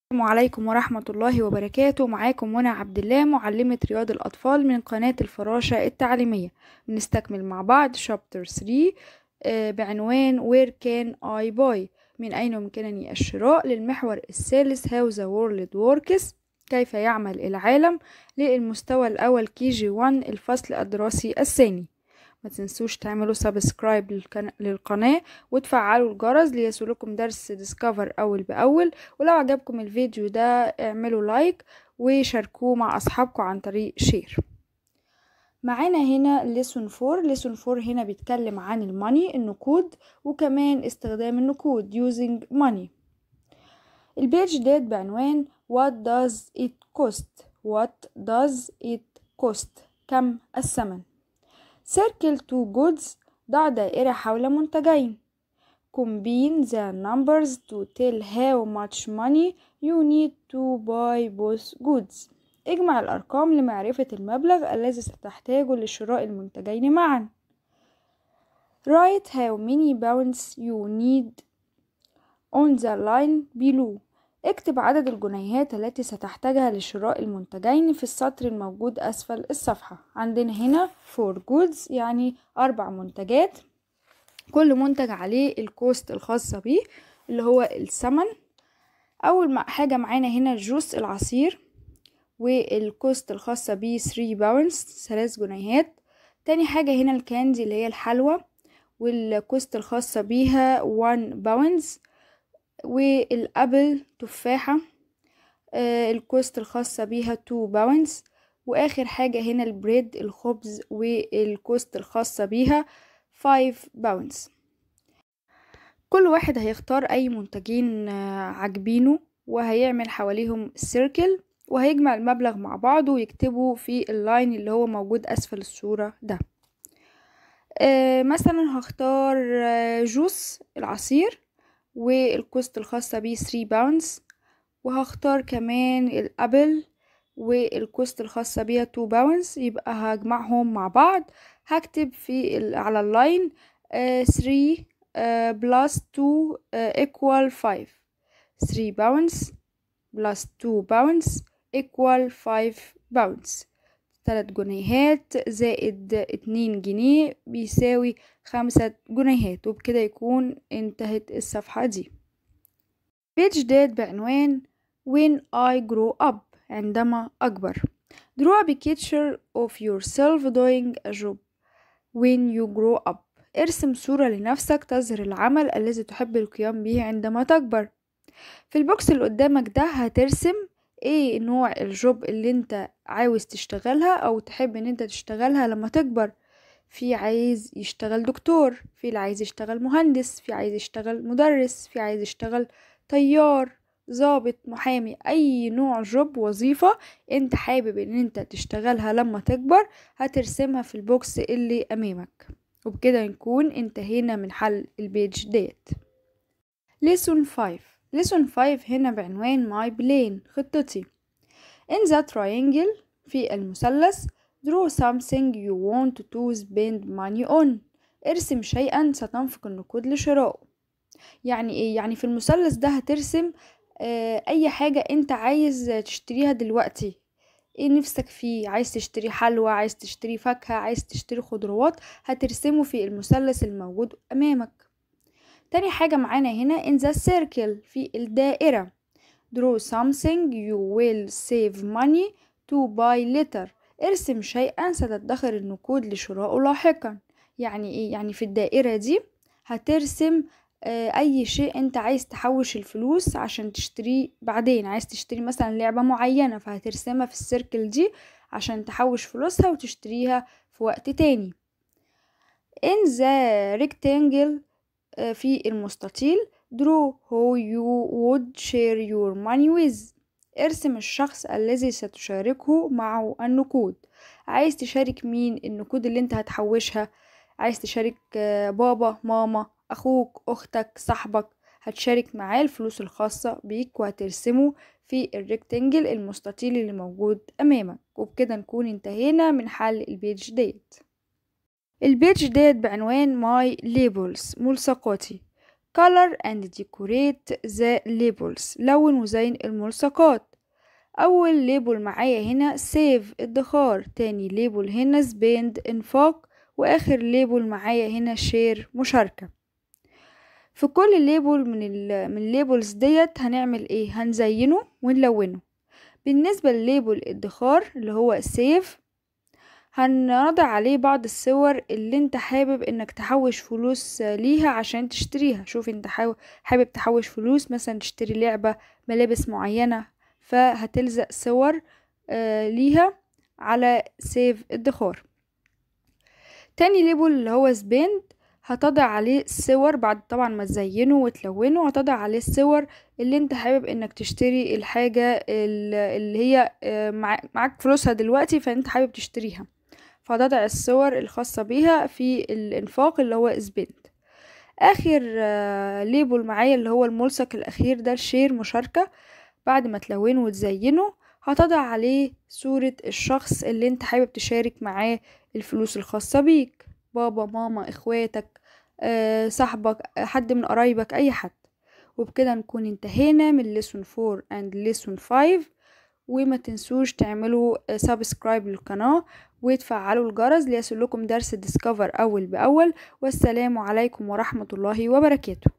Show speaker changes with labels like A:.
A: السلام عليكم ورحمة الله وبركاته معاكم منى عبد الله معلمة رياض الأطفال من قناة الفراشة التعليمية بنستكمل مع بعض شابتر 3 آه، بعنوان Where can I buy من أين يمكنني الشراء للمحور الثالث How the world works كيف يعمل العالم للمستوى الأول كي جي 1 الفصل الدراسي الثاني ما تنسوش تعملوا سبسكرايب للقناة وتفعلوا الجرس ليصلكم درس ديسكفر أول بأول ولو عجبكم الفيديو ده اعملوا لايك وشاركوه مع أصحابكم عن طريق شير معانا هنا ليسون فور ليسون فور هنا بيتكلم عن الماني النقود وكمان استخدام النقود using money البيج ديت بعنوان what does it cost what does it cost كم الثمن circle two goods ضع دائرة حول منتجين combine the numbers to tell how much money you need to buy both goods اجمع الأرقام لمعرفة المبلغ الذي ستحتاجه لشراء المنتجين معا write how many pounds you need on the line below اكتب عدد الجنيهات التي ستحتاجها لشراء المنتجين في السطر الموجود أسفل الصفحة عندنا هنا four goods يعني أربع منتجات كل منتج عليه الكوست الخاصة بيه اللي هو الثمن أول حاجة معانا هنا الجوس العصير والكوست الخاصة بيه 3 باونز ثلاث جنيهات تاني حاجة هنا الكاندي اللي هي الحلوى والكوست الخاصة بيها 1 باونز والابل تفاحة آه الكوست الخاصة بيها 2 باونز واخر حاجة هنا البريد الخبز والكوست الخاصة بيها 5 باونز كل واحد هيختار اي منتجين آه عاجبينه وهيعمل حواليهم سيركل وهيجمع المبلغ مع بعضه ويكتبه في اللاين اللي هو موجود اسفل الصورة ده آه مثلا هختار آه جوس العصير والكوست الخاصة بيه 3 باونز وهختار كمان الابل والكوست الخاصة بيها 2 باونز يبقى هجمعهم مع بعض هكتب في على اللاين 3 بلس 2 equal 5 3 باونز بلس 2 باونز equal 5 باونز تلات جنيهات زائد اتنين جنيه بيساوي خمسة جنيهات وبكده يكون انتهت الصفحة دي بيج ديت بعنوان when I grow up عندما أكبر draw a picture of yourself doing a job when you grow up ارسم صورة لنفسك تظهر العمل الذي تحب القيام به عندما تكبر في البوكس اللي قدامك ده هترسم ايه نوع الجوب اللي انت عاوز تشتغلها او تحب ان انت تشتغلها لما تكبر في عايز يشتغل دكتور في اللي عايز يشتغل مهندس في عايز يشتغل مدرس في عايز يشتغل طيار ضابط محامي اي نوع جوب وظيفة انت حابب ان انت تشتغلها لما تكبر هترسمها في البوكس اللي امامك وبكده نكون انتهينا من حل البيج ديت ليسون 5 ليسون 5 هنا بعنوان my plane خطتي in the triangle في المثلث draw something you want to spend money on ارسم شيئا ستنفق النقود لشرائه يعني ايه يعني في المثلث ده هترسم اه اي حاجة انت عايز تشتريها دلوقتي ايه نفسك فيه عايز تشتري حلوى عايز تشتري فاكهة عايز تشتري خضروات هترسمه في المثلث الموجود امامك تاني حاجة معانا هنا in the circle في الدائرة draw something you will save money to buy later ارسم شيئا ستدخر النقود لشرائه لاحقا يعني ايه يعني في الدائرة دي هترسم آه اي شيء انت عايز تحوش الفلوس عشان تشتريه بعدين عايز تشتري مثلا لعبة معينة فهترسمها في السيركل دي عشان تحوش فلوسها وتشتريها في وقت تاني in the rectangle في المستطيل draw who you would share your money with ارسم الشخص الذي ستشاركه معه النقود عايز تشارك مين النقود اللي انت هتحوشها عايز تشارك بابا ماما اخوك اختك صاحبك هتشارك معاه الفلوس الخاصة بيك وهترسمه في الريكتنجل المستطيل اللي موجود امامك وبكده نكون انتهينا من حل البيج ديت البيج ديت بعنوان ماي ليبلز ملصقاتي color and decorate the labels لون وزين الملصقات أول ليبل معايا هنا save ادخار تاني ليبل هنا spend انفاق وآخر ليبل معايا هنا share مشاركة في كل ليبل من ال من الليبلز ديت هنعمل ايه هنزينه ونلونه بالنسبة لليبل ادخار اللي هو سيف هنضع عليه بعض الصور اللي انت حابب انك تحوش فلوس ليها عشان تشتريها شوف انت حابب تحوش فلوس مثلا تشتري لعبة ملابس معينة فهتلزق صور ليها على سيف ادخار تاني ليبل اللي هو سبند هتضع عليه الصور بعد طبعا ما تزينه وتلونه هتضع عليه الصور اللي انت حابب انك تشتري الحاجة اللي هي معاك فلوسها دلوقتي فانت حابب تشتريها فهتضع الصور الخاصة بيها في الانفاق اللي هو اسبند اخر ليبل معايا اللي هو الملصق الاخير ده الشير مشاركة بعد ما تلونه وتزينه هتضع عليه صورة الشخص اللي انت حابب تشارك معاه الفلوس الخاصة بيك بابا ماما اخواتك أه صاحبك حد من قرايبك اي حد وبكده نكون انتهينا من lesson 4 and lesson 5 وما تنسوش تعملوا سبسكرايب للقناة وتفعلوا الجرس ليصلكم درس ديسكفر أول بأول والسلام عليكم ورحمة الله وبركاته